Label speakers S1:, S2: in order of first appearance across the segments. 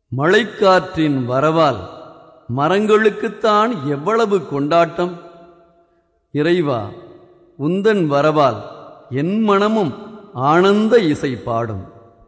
S1: மழைக்காற்றின் வரவால் மரங்களுக்குத்தான் எவ்வளவு கொண்டாட்டம் இறைவா உந்தன் வரவால் என் மனமும் ஆனந்த இசை பாடும்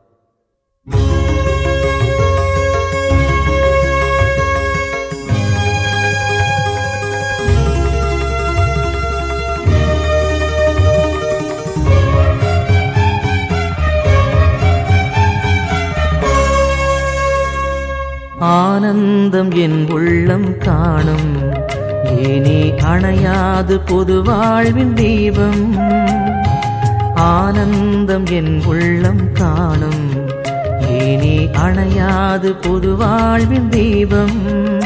S2: ஆனந்தம் என் உள்ளம் காணும் ஏனே அணையாது பொது வாழ்வின் தீபம் ஆனந்தம் என் உள்ளம் காணும் ஏனே அணையாது பொது வாழ்வின் தீபம்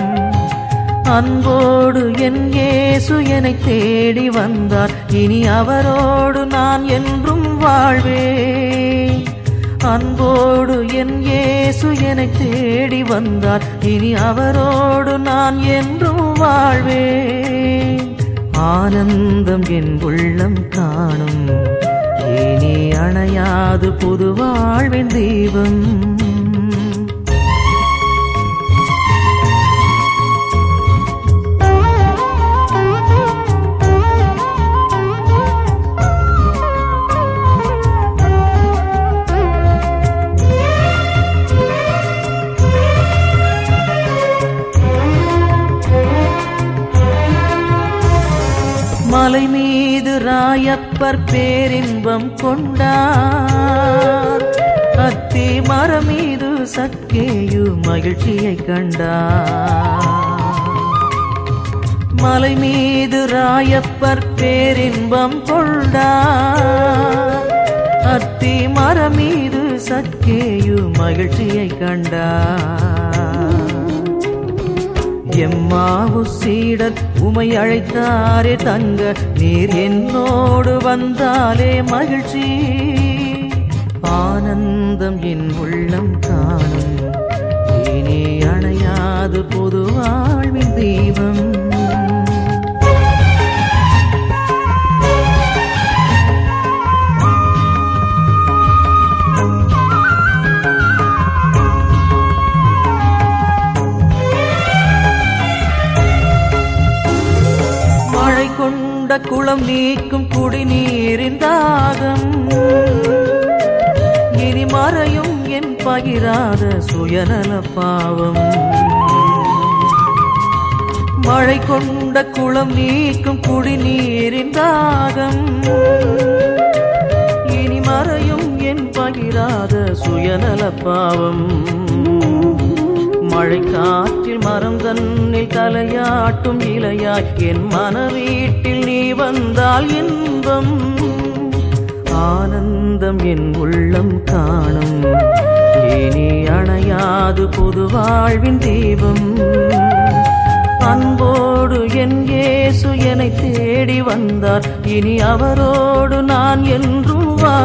S2: அன்போடு என் இயேசு என்னை தேடி வந்தார் இனி அவரோடு நான் என்றும் வாழ்வேன் அன்போடு என் இயேசு என்னை தேடி வந்தார் இனி அவரோடு நான் என்றும் வாழ்வேன் ஆனந்தம் என் உள்ளம் காணும் இனி அணையாது புது வாழ்வின் தீபம் மலை மீது ராயப்பர் பேரின்பம் கொண்டார் அத்தி மரம் மீது சக்கேயு மகிழ்ச்சியை கண்டார் மலை மீது ராயப்பர் பேரின்பம் கொண்டார் அத்தி மரம் மீது சக்கேயு மகிழ்ச்சியை கண்டார் எம்மாவு சீடர் உமை அழைத்தாரே தங்க நீர் என்னோடு வந்தாலே மகிழ்ச்சி ஆனந்தம் என் உள்ளம் காணும் இனி அணையாது பொது வாழ்வின் தீபம் மழை கொண்ட குளம் நீக்கும் குடிநீரின் தாகம் இனி மறையும் என் பகிராத சுயநல பாவம் மழை கொண்ட குளம் நீக்கும் குடிநீரின் தாகம் இனி மறையும் என் பகிராத சுயநல பாவம் மழை காற்றில் மரம் தன்னில் தலையாட்டும் இலையாய் என் மன வீட்டில் நீ வந்தால் இன்பம் ஆனந்தம் என் உள்ளம் காணும் இனி அணையாது பொது வாழ்வின் தீபம் அன்போடு என் இயேசு என்னை தேடி வந்தார் இனி அவரோடு நான் என்றும் வா